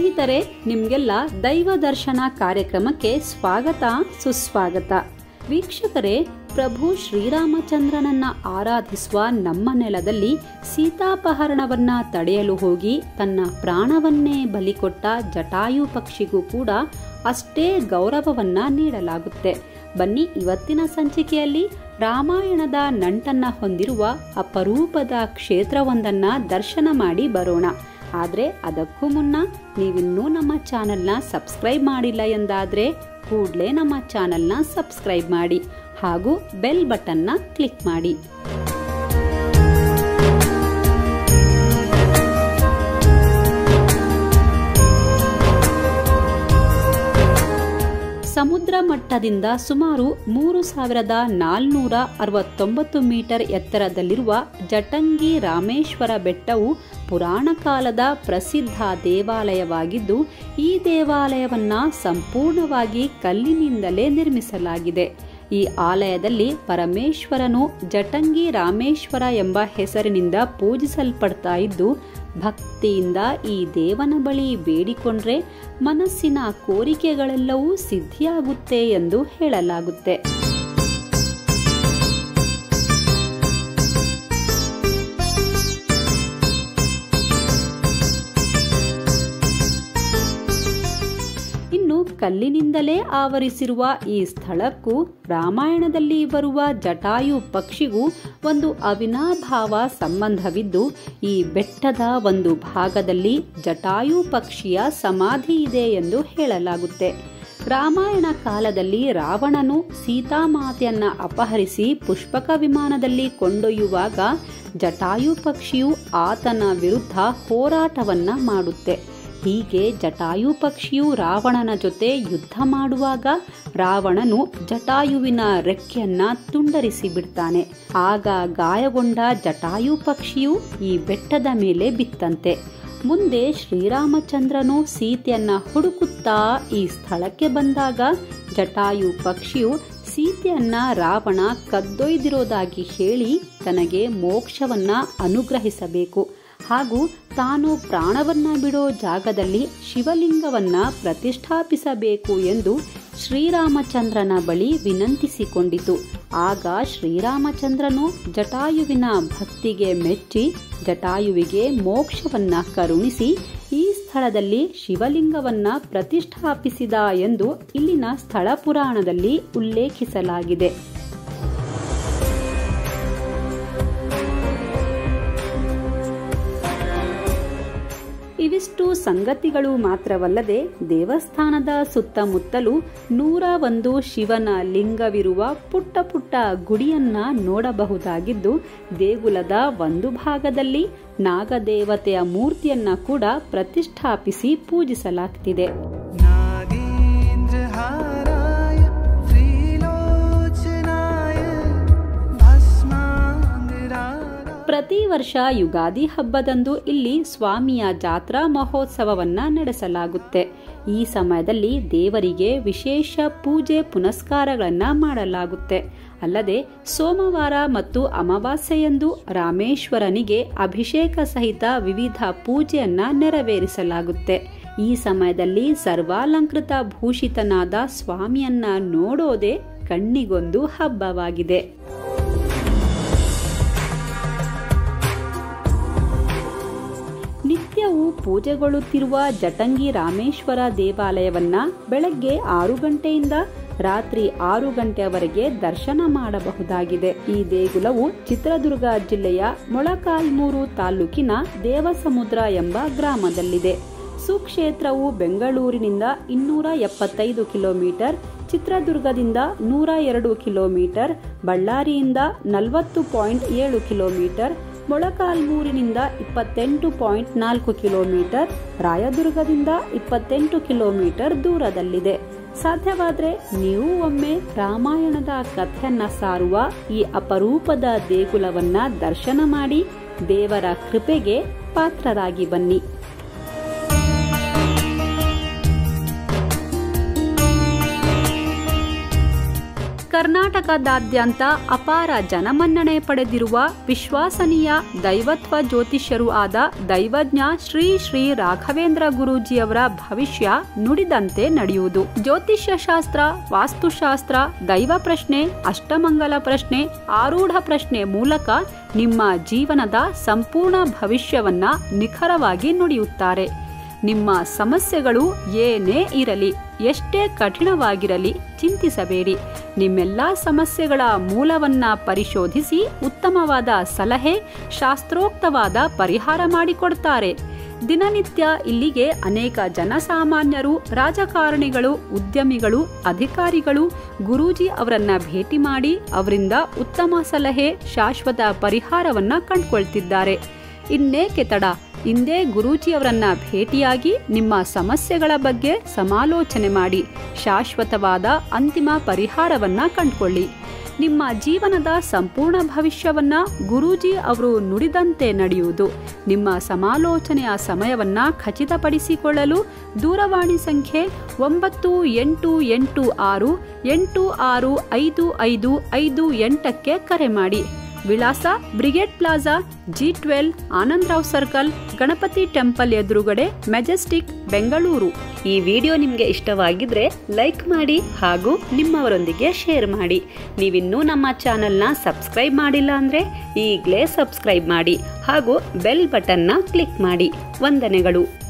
ಸ್ನೇಹಿತರೆ ನಿಮಗೆಲ್ಲ ದೈವ ದರ್ಶನ ಕಾರ್ಯಕ್ರಮಕ್ಕೆ ಸ್ವಾಗತ ಸುಸ್ವಾಗತ ವೀಕ್ಷಕರೇ ಪ್ರಭು ಶ್ರೀರಾಮಚಂದ್ರನನ್ನ ಆರಾಧಿಸುವ ನಮ್ಮ ನೆಲದಲ್ಲಿ ಸೀತಾಪಹರಣವನ್ನ ತಡೆಯಲು ಹೋಗಿ ತನ್ನ ಪ್ರಾಣವನ್ನೇ ಬಲಿಕೊಟ್ಟ ಜಟಾಯು ಪಕ್ಷಿಗೂ ಕೂಡ ಅಷ್ಟೇ ಗೌರವವನ್ನ ನೀಡಲಾಗುತ್ತೆ ಬನ್ನಿ ಇವತ್ತಿನ ಸಂಚಿಕೆಯಲ್ಲಿ ರಾಮಾಯಣದ ನಂಟನ್ನ ಹೊಂದಿರುವ ಅಪರೂಪದ ಕ್ಷೇತ್ರವೊಂದನ್ನ ದರ್ಶನ ಮಾಡಿ ಬರೋಣ ಆದರೆ ಅದಕ್ಕೂ ಮುನ್ನ ನೀವಿನ್ನೂ ನಮ್ಮ ಚಾನೆಲ್ನ ಸಬ್ಸ್ಕ್ರೈಬ್ ಮಾಡಿಲ್ಲ ಎಂದಾದರೆ ಕೂಡಲೇ ನಮ್ಮ ಚಾನೆಲ್ನ ಸಬ್ಸ್ಕ್ರೈಬ್ ಮಾಡಿ ಹಾಗೂ ಬೆಲ್ ಬಟನ್ನ ಕ್ಲಿಕ್ ಮಾಡಿ ಸಮುದ್ರ ಮಟ್ಟದಿಂದ ಸುಮಾರು ಮೂರು ಸಾವಿರದ ನಾಲ್ನೂರ ಅರವತ್ತೊಂಬತ್ತು ಮೀಟರ್ ಎತ್ತರದಲ್ಲಿರುವ ಜಟಂಗಿ ರಾಮೇಶ್ವರ ಬೆಟ್ಟವು ಪುರಾಣ ಕಾಲದ ಪ್ರಸಿದ್ಧ ದೇವಾಲಯವಾಗಿದ್ದು ಈ ದೇವಾಲಯವನ್ನ ಸಂಪೂರ್ಣವಾಗಿ ಕಲ್ಲಿನಿಂದಲೇ ನಿರ್ಮಿಸಲಾಗಿದೆ ಈ ಆಲಯದಲ್ಲಿ ಪರಮೇಶ್ವರನು ಜಟಂಗಿ ರಾಮೇಶ್ವರ ಎಂಬ ಹೆಸರಿನಿಂದ ಪೂಜಿಸಲ್ಪಡ್ತಾ ಇದ್ದು ಭಕ್ತಿಯಿಂದ ಈ ದೇವನ ಬಳಿ ಬೇಡಿಕೊಂಡ್ರೆ ಮನಸ್ಸಿನ ಕೋರಿಕೆಗಳೆಲ್ಲವೂ ಸಿದ್ಧಿಯಾಗುತ್ತೆ ಎಂದು ಹೇಳಲಾಗುತ್ತೆ ಇನ್ನು ಕಲ್ಲಿನಿಂದಲೇ ಆವರಿಸಿರುವ ಈ ಸ್ಥಳಕ್ಕೂ ರಾಮಾಯಣದಲ್ಲಿ ಬರುವ ಜಟಾಯು ಪಕ್ಷಿಗೂ ಒಂದು ಅವಿನಾಭಾವ ಸಂಬಂಧವಿದ್ದು ಈ ಬೆಟ್ಟದ ಒಂದು ಭಾಗದಲ್ಲಿ ಜಟಾಯು ಪಕ್ಷಿಯ ಸಮಾಧಿ ಇದೆ ಎಂದು ಹೇಳಲಾಗುತ್ತೆ ರಾಮಾಯಣ ಕಾಲದಲ್ಲಿ ರಾವಣನು ಸೀತಾಮಾತೆಯನ್ನ ಅಪಹರಿಸಿ ಪುಷ್ಪಕ ವಿಮಾನದಲ್ಲಿ ಕೊಂಡೊಯ್ಯುವಾಗ ಜಟಾಯು ಪಕ್ಷಿಯು ಆತನ ವಿರುದ್ಧ ಹೋರಾಟವನ್ನ ಮಾಡುತ್ತೆ ಹೀಗೆ ಜಟಾಯು ಪಕ್ಷಿಯು ರಾವಣನ ಜೊತೆ ಯುದ್ಧ ಮಾಡುವಾಗ ರಾವಣನು ಜಟಾಯುವಿನ ರೆಕ್ಕೆಯನ್ನ ತುಂಡರಿಸಿ ಬಿಡ್ತಾನೆ ಆಗ ಗಾಯಗೊಂಡ ಜಟಾಯು ಪಕ್ಷಿಯು ಈ ಬೆಟ್ಟದ ಮೇಲೆ ಬಿತ್ತಂತೆ ಮುಂದೆ ಶ್ರೀರಾಮಚಂದ್ರನು ಸೀತೆಯನ್ನ ಹುಡುಕುತ್ತಾ ಈ ಸ್ಥಳಕ್ಕೆ ಬಂದಾಗ ಜಟಾಯು ಪಕ್ಷಿಯು ಸೀತೆಯನ್ನ ರಾವಣ ಕದ್ದೊಯ್ದಿರೋದಾಗಿ ಹೇಳಿ ತನಗೆ ಮೋಕ್ಷವನ್ನ ಅನುಗ್ರಹಿಸಬೇಕು ಹಾಗೂ ತಾನು ಪ್ರಾಣವನ್ನ ಬಿಡೋ ಜಾಗದಲ್ಲಿ ಶಿವಲಿಂಗವನ್ನ ಪ್ರತಿಷ್ಠಾಪಿಸಬೇಕು ಎಂದು ಶ್ರೀರಾಮಚಂದ್ರನ ಬಳಿ ವಿನಂತಿಸಿಕೊಂಡಿತು ಆಗ ಶ್ರೀರಾಮಚಂದ್ರನು ಜಟಾಯುವಿನ ಭಕ್ತಿಗೆ ಮೆಚ್ಚಿ ಜಟಾಯುವಿಗೆ ಮೋಕ್ಷವನ್ನ ಕರುಣಿಸಿ ಈ ಸ್ಥಳದಲ್ಲಿ ಶಿವಲಿಂಗವನ್ನ ಪ್ರತಿಷ್ಠಾಪಿಸಿದ ಎಂದು ಇಲ್ಲಿನ ಸ್ಥಳ ಪುರಾಣದಲ್ಲಿ ಉಲ್ಲೇಖಿಸಲಾಗಿದೆ ಇವಿಷ್ಟು ಸಂಗತಿಗಳು ಮಾತ್ರವಲ್ಲದೆ ದೇವಸ್ಥಾನದ ಸುತ್ತಮುತ್ತಲೂ ನೂರ ಒಂದು ಶಿವನ ಲಿಂಗವಿರುವ ಪುಟ್ಟ ಪುಟ್ಟ ಗುಡಿಯನ್ನ ನೋಡಬಹುದಾಗಿದ್ದು ದೇಗುಲದ ಒಂದು ಭಾಗದಲ್ಲಿ ನಾಗದೇವತೆಯ ಮೂರ್ತಿಯನ್ನ ಕೂಡ ಪ್ರತಿಷ್ಠಾಪಿಸಿ ಪೂಜಿಸಲಾಗ್ತಿದೆ नागेन्द्रहाराय त्रिलोचनाय भस्माङ्गरागाय ಪ್ರತಿ ವರ್ಷ ಯುಗಾದಿ ಹಬ್ಬದಂದು ಇಲ್ಲಿ ಸ್ವಾಮಿಯ ಜಾತ್ರಾ ಮಹೋತ್ಸವವನ್ನ ನಡೆಸಲಾಗುತ್ತೆ ಈ ಸಮಯದಲ್ಲಿ ದೇವರಿಗೆ ವಿಶೇಷ ಪೂಜೆ ಪುನಸ್ಕಾರಗಳನ್ನ ಮಾಡಲಾಗುತ್ತೆ ಅಲ್ಲದೆ ಸೋಮವಾರ ಮತ್ತು ಅಮಾವಾಸ್ಯೆಯಂದು ರಾಮೇಶ್ವರನಿಗೆ ಅಭಿಷೇಕ ಸಹಿತ ವಿವಿಧ ಪೂಜೆಯನ್ನ ನೆರವೇರಿಸಲಾಗುತ್ತೆ ಈ ಸಮಯದಲ್ಲಿ ಸರ್ವಾಲಂಕೃತ ಭೂಷಿತನಾದ ಸ್ವಾಮಿಯನ್ನ ನೋಡೋದೇ ಕಣ್ಣಿಗೊಂದು ಹಬ್ಬವಾಗಿದೆ ನಿತ್ಯವೂ ಪೂಜೆಗೊಳ್ಳುತ್ತಿರುವ ಜಟಂಗಿ ರಾಮೇಶ್ವರ ದೇವಾಲಯವನ್ನ ಬೆಳಗ್ಗೆ ಆರು ಗಂಟೆಯಿಂದ ರಾತ್ರಿ ಆರು ಗಂಟೆಯವರೆಗೆ ದರ್ಶನ ಮಾಡಬಹುದಾಗಿದೆ ಈ ದೇಗುಲವು ಚಿತ್ರದುರ್ಗ ಜಿಲ್ಲೆಯ ಮೊಳಕಾಲ್ಮೂರು ತಾಲೂಕಿನ ದೇವಸಮುದ್ರ ಎಂಬ ಗ್ರಾಮದಲ್ಲಿದೆ ಸುಕ್ಷೇತ್ರವು ಬೆಂಗಳೂರಿನಿಂದ ಇನ್ನೂರ ಎಪ್ಪತ್ತೈದು ಕಿಲೋಮೀಟರ್ ಚಿತ್ರದುರ್ಗದಿಂದ ನೂರ ಎರಡು ಕಿಲೋಮೀಟರ್ ಬಳ್ಳಾರಿಯಿಂದ ನಲವತ್ತು ಪಾಯಿಂಟ್ ಏಳು ಕಿಲೋಮೀಟರ್ ಮೊಳಕಾಲ್ಮೂರಿನಿಂದ ಇಪ್ಪತ್ತೆಂಟು ಪಾಯಿಂಟ್ ನಾಲ್ಕು ಕಿಲೋಮೀಟರ್ ರಾಯದುರ್ಗದಿಂದ ಇಪ್ಪತ್ತೆಂಟು ಕಿಲೋಮೀಟರ್ ದೂರದಲ್ಲಿದೆ ಸಾಧ್ಯವಾದರೆ ನೀವು ಒಮ್ಮೆ ರಾಮಾಯಣದ ಕಥೆಯನ್ನ ಸಾರುವ ಈ ಅಪರೂಪದ ದೇಗುಲವನ್ನ ದರ್ಶನ ಮಾಡಿ ದೇವರ ಕೃಪೆಗೆ ಪಾತ್ರರಾಗಿ ಬನ್ನಿ ಕರ್ನಾಟಕದಾದ್ಯಂತ ಅಪಾರ ಜನಮನ್ನಣೆ ಪಡೆದಿರುವ ವಿಶ್ವಾಸನೀಯ ದೈವತ್ವ ಜ್ಯೋತಿಷ್ಯರು ಆದ ದೈವಜ್ಞ ಶ್ರೀ ಶ್ರೀ ರಾಘವೇಂದ್ರ ಗುರೂಜಿಯವರ ಭವಿಷ್ಯ ನುಡಿದಂತೆ ನಡೆಯುವುದು ಜ್ಯೋತಿಷ್ಯ ಶಾಸ್ತ್ರ ವಾಸ್ತುಶಾಸ್ತ್ರ ದೈವ ಪ್ರಶ್ನೆ ಅಷ್ಟಮಂಗಲ ಪ್ರಶ್ನೆ ಆರೂಢ ಪ್ರಶ್ನೆ ಮೂಲಕ ನಿಮ್ಮ ಜೀವನದ ಸಂಪೂರ್ಣ ಭವಿಷ್ಯವನ್ನ ನಿಖರವಾಗಿ ನುಡಿಯುತ್ತಾರೆ ನಿಮ್ಮ ಸಮಸ್ಯೆಗಳು ಏನೇ ಇರಲಿ ಎಷ್ಟೇ ಕಠಿಣವಾಗಿರಲಿ ಚಿಂತಿಸಬೇಡಿ ನಿಮ್ಮೆಲ್ಲ ಸಮಸ್ಯೆಗಳ ಮೂಲವನ್ನ ಪರಿಶೋಧಿಸಿ ಉತ್ತಮವಾದ ಸಲಹೆ ಶಾಸ್ತ್ರೋಕ್ತವಾದ ಪರಿಹಾರ ಮಾಡಿಕೊಡ್ತಾರೆ ದಿನನಿತ್ಯ ಇಲ್ಲಿಗೆ ಅನೇಕ ಜನಸಾಮಾನ್ಯರು ರಾಜಕಾರಣಿಗಳು ಉದ್ಯಮಿಗಳು ಅಧಿಕಾರಿಗಳು ಗುರೂಜಿ ಅವರನ್ನ ಭೇಟಿ ಮಾಡಿ ಅವರಿಂದ ಉತ್ತಮ ಸಲಹೆ ಶಾಶ್ವತ ಪರಿಹಾರವನ್ನ ಕಂಡುಕೊಳ್ತಿದ್ದಾರೆ ಇನ್ನೇಕೆ ತಡ ಇಂದೇ ಗುರೂಜಿಯವರನ್ನ ಭೇಟಿಯಾಗಿ ನಿಮ್ಮ ಸಮಸ್ಯೆಗಳ ಬಗ್ಗೆ ಸಮಾಲೋಚನೆ ಮಾಡಿ ಶಾಶ್ವತವಾದ ಅಂತಿಮ ಪರಿಹಾರವನ್ನ ಕಂಡುಕೊಳ್ಳಿ ನಿಮ್ಮ ಜೀವನದ ಸಂಪೂರ್ಣ ಭವಿಷ್ಯವನ್ನ ಗುರೂಜಿ ಅವರು ನುಡಿದಂತೆ ನಡೆಯುವುದು ನಿಮ್ಮ ಸಮಾಲೋಚನೆಯ ಸಮಯವನ್ನ ಖಚಿತಪಡಿಸಿಕೊಳ್ಳಲು ದೂರವಾಣಿ ಸಂಖ್ಯೆ ಒಂಬತ್ತು ಎಂಟು ಎಂಟು ಆರು ಎಂಟು ಆರು ಐದು ಐದು ಐದು ಎಂಟಕ್ಕೆ ಕರೆ ಮಾಡಿ ವಿಳಾಸ Brigade Plaza G twelve Anandrao circle Ganapathi temple ಎದುರುಗಡೆ ಮೆಜೆಸ್ಟಿಕ್ ಬೆಂಗಳೂರು ಈ ವಿಡಿಯೋ ನಿಮಗೆ ಇಷ್ಟವಾಗಿದ್ರೆ ಲೈಕ್ ಮಾಡಿ ಹಾಗೂ ನಿಮ್ಮವರೊಂದಿಗೆ ಶೇರ್ ಮಾಡಿ ನೀವಿನ್ನೂ ನಮ್ಮ ಚಾನೆಲ್ನ ಸಬ್ಸ್ಕ್ರೈಬ್ ಮಾಡಿಲ್ಲ ಅಂದರೆ ಈಗಲೇ ಸಬ್ಸ್ಕ್ರೈಬ್ ಮಾಡಿ ಹಾಗೂ ಬೆಲ್ ಬಟನ್ನ ಕ್ಲಿಕ್ ಮಾಡಿ ವಂದನೆಗಳು